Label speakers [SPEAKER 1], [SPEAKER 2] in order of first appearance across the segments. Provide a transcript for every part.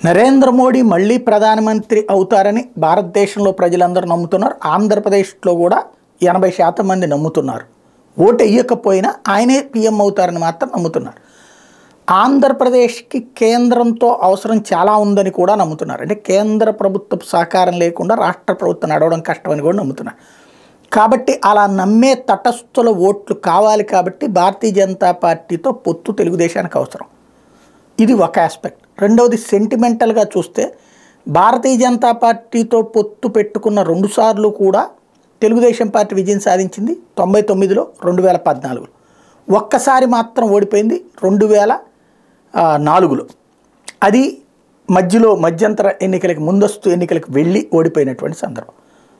[SPEAKER 1] నరేంద్ర మోడీ మళ్ళీ ప్రధానమంత్రి అవుతారని భారతదేశంలో ప్రజలందరూ నమ్ముతున్నారు ఆంధ్రప్రదేశ్లో కూడా ఎనభై శాతం మంది నమ్ముతున్నారు ఓటు వేయకపోయినా ఆయనే పీఎం అవుతారని మాత్రం నమ్ముతున్నారు ఆంధ్రప్రదేశ్కి కేంద్రంతో అవసరం చాలా ఉందని కూడా నమ్ముతున్నారు అంటే కేంద్ర ప్రభుత్వ సహకారం లేకుండా రాష్ట్ర ప్రభుత్వం నడవడం కష్టమని కూడా నమ్ముతున్నారు కాబట్టి అలా నమ్మే తటస్థుల ఓట్లు కావాలి కాబట్టి భారతీయ జనతా పార్టీతో పొత్తు తెలుగుదేశానికి అవసరం ఇది ఒక ఆస్పెక్ట్ రెండవది సెంటిమెంటల్గా చూస్తే భారతీయ జనతా పార్టీతో పొత్తు పెట్టుకున్న రెండుసార్లు కూడా తెలుగుదేశం పార్టీ విజయం సాధించింది తొంభై తొమ్మిదిలో రెండు వేల పద్నాలుగులో ఒక్కసారి మాత్రం ఓడిపోయింది రెండు వేల ఆ, నాలుగులో అది మధ్యలో మధ్యంతర ఎన్నికలకి ముందస్తు ఎన్నికలకు వెళ్ళి ఓడిపోయినటువంటి సందర్భం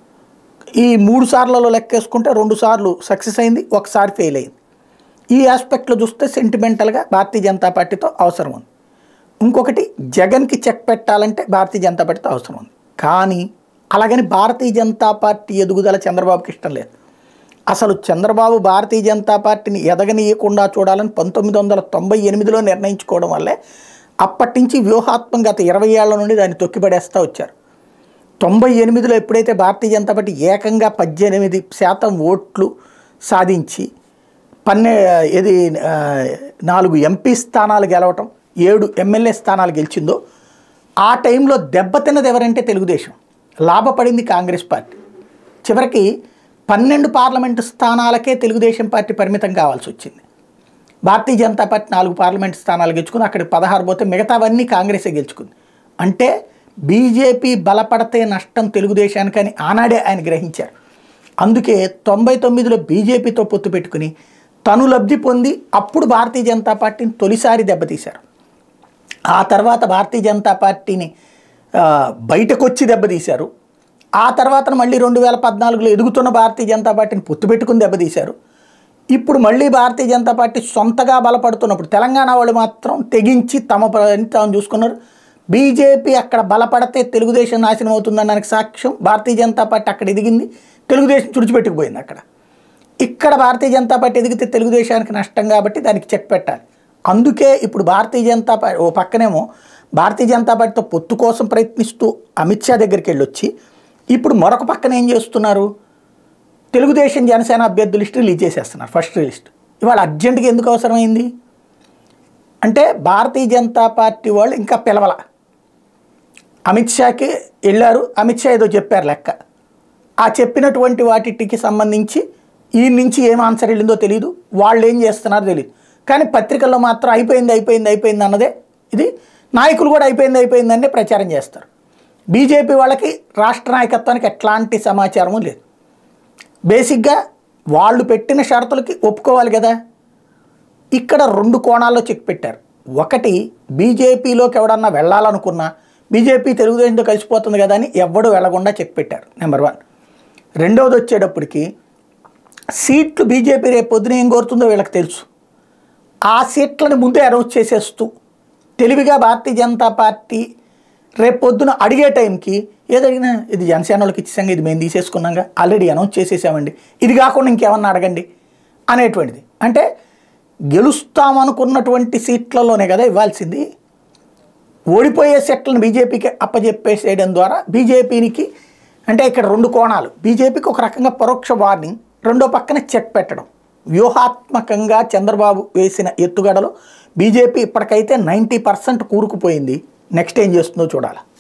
[SPEAKER 1] ఈ మూడు సార్లలో లెక్కేసుకుంటే రెండు సార్లు సక్సెస్ అయింది ఒకసారి ఫెయిల్ అయింది ఈ ఆస్పెక్ట్లో చూస్తే సెంటిమెంటల్గా భారతీయ జనతా పార్టీతో అవసరం ఉంది ఇంకొకటి జగన్కి చెక్ పెట్టాలంటే భారతీయ జనతా పార్టీతో అవసరం ఉంది కానీ అలాగని భారతీయ జనతా పార్టీ ఎదుగుదల చంద్రబాబుకి ఇష్టం లేదు అసలు చంద్రబాబు భారతీయ జనతా పార్టీని ఎదగనీయకుండా చూడాలని పంతొమ్మిది వందల తొంభై ఎనిమిదిలో నిర్ణయించుకోవడం వల్లే అప్పటి నుంచి వ్యూహాత్మకంగా గత ఇరవై ఏళ్ల నుండి దాన్ని తొక్కిపడేస్తూ వచ్చారు తొంభై ఎనిమిదిలో ఎప్పుడైతే భారతీయ జనతా పార్టీ ఏకంగా పద్దెనిమిది శాతం ఓట్లు సాధించి పన్నె ఇది ఆ, నాలుగు ఎంపీ స్థానాలు గెలవటం ఏడు ఎమ్మెల్యే స్థానాలు గెలిచిందో ఆ టైంలో దెబ్బతిన్నది ఎవరంటే తెలుగుదేశం లాభపడింది కాంగ్రెస్ పార్టీ చివరికి పన్నెండు పార్లమెంటు స్థానాలకే తెలుగుదేశం పార్టీ పరిమితం కావాల్సి వచ్చింది భారతీయ జనతా పార్టీ నాలుగు పార్లమెంట్ స్థానాలు గెలుచుకుని అక్కడ పదహారు పోతే మిగతావన్నీ కాంగ్రెసే గెలుచుకుంది అంటే బీజేపీ బలపడితే నష్టం తెలుగుదేశానికి అని ఆనాడే ఆయన గ్రహించారు అందుకే తొంభై తొమ్మిదిలో బీజేపీతో పొత్తు పెట్టుకుని తను లబ్ధి పొంది అప్పుడు భారతీయ జనతా పార్టీని తొలిసారి దెబ్బతీశారు ఆ తర్వాత భారతీయ జనతా పార్టీని ఆ, బయటకు వచ్చి దెబ్బతీశారు ఆ తర్వాత మళ్ళీ రెండు వేల పద్నాలుగులో ఎదుగుతున్న భారతీయ జనతా పార్టీని పొత్తు పెట్టుకుని దెబ్బతీశారు ఇప్పుడు మళ్ళీ భారతీయ జనతా పార్టీ సొంతగా బలపడుతున్నప్పుడు తెలంగాణ వాళ్ళు మాత్రం తెగించి తమ పని తాము చూసుకున్నారు బీజేపీ అక్కడ బలపడితే తెలుగుదేశం నాశనం అవుతుందనడానికి సాక్ష్యం భారతీయ జనతా పార్టీ అక్కడ ఎదిగింది తెలుగుదేశం తుడిచిపెట్టుకుపోయింది అక్కడ ఇక్కడ భారతీయ జనతా పార్టీ ఎదిగితే తెలుగుదేశానికి నష్టం కాబట్టి దానికి చెక్ పెట్టాలి అందుకే ఇప్పుడు భారతీయ జనతా పార్టీ ఓ పక్కనేమో భారతీయ జనతా పార్టీతో పొత్తు కోసం ప్రయత్నిస్తూ అమిత్ షా దగ్గరికి వెళ్ళొచ్చి ఇప్పుడు మరొక పక్కన ఏం చేస్తున్నారు తెలుగుదేశం జనసేన అభ్యర్థుల లిస్ట్ రిలీజ్ చేసేస్తున్నారు ఫస్ట్ లిస్ట్ ఇవాళ అర్జెంటుగా ఎందుకు అవసరమైంది అంటే భారతీయ జనతా పార్టీ వాళ్ళు ఇంకా పిలవల అమిత్ షాకి వెళ్ళారు అమిత్ షా ఏదో చెప్పారు లెక్క ఆ చెప్పినటువంటి వాటికి సంబంధించి ఈ నుంచి ఏం ఆన్సర్ వెళ్ళిందో తెలియదు వాళ్ళు ఏం చేస్తున్నారో తెలియదు కానీ పత్రికల్లో మాత్రం అయిపోయింది అయిపోయింది అయిపోయింది అన్నదే ఇది నాయకులు కూడా అయిపోయింది అయిపోయిందని ప్రచారం చేస్తారు బీజేపీ వాళ్ళకి రాష్ట్ర నాయకత్వానికి ఎట్లాంటి సమాచారము లేదు బేసిక్గా వాళ్ళు పెట్టిన షరతులకి ఒప్పుకోవాలి కదా ఇక్కడ రెండు కోణాల్లో చెక్ పెట్టారు ఒకటి బీజేపీలోకి ఎవడన్నా వెళ్ళాలనుకున్నా బీజేపీ తెలుగుదేశంతో కలిసిపోతుంది కదా అని ఎవ్వడు వెళ్లకుండా చెక్ పెట్టారు నెంబర్ వన్ రెండవది వచ్చేటప్పటికి సీట్లు బీజేపీ రేపు పొద్దున ఏం కోరుతుందో వీళ్ళకి తెలుసు ఆ సీట్లను ముందే అనౌన్స్ చేసేస్తూ తెలివిగా భారతీయ జనతా పార్టీ రేపు పొద్దున అడిగే టైంకి ఏది అడిగినా ఇది జనసేన వాళ్ళకి ఇచ్చేసాంగా ఇది మేము తీసేసుకున్నాగా ఆల్రెడీ అనౌన్స్ చేసేసామండి ఇది కాకుండా ఇంకేమన్నా అడగండి అనేటువంటిది అంటే గెలుస్తామనుకున్నటువంటి సీట్లలోనే కదా ఇవ్వాల్సింది ఓడిపోయే సెట్లను బీజేపీకి అప్పజెప్పేసేయడం ద్వారా బీజేపీనికి అంటే ఇక్కడ రెండు కోణాలు బీజేపీకి ఒక రకంగా పరోక్ష వార్నింగ్ రెండో పక్కన చెక్ పెట్టడం వ్యూహాత్మకంగా చంద్రబాబు వేసిన ఎత్తుగడలో బీజేపీ ఇప్పటికైతే నైంటీ పర్సెంట్ కూరుకుపోయింది నెక్స్ట్ ఏం చేస్తుందో చూడాలి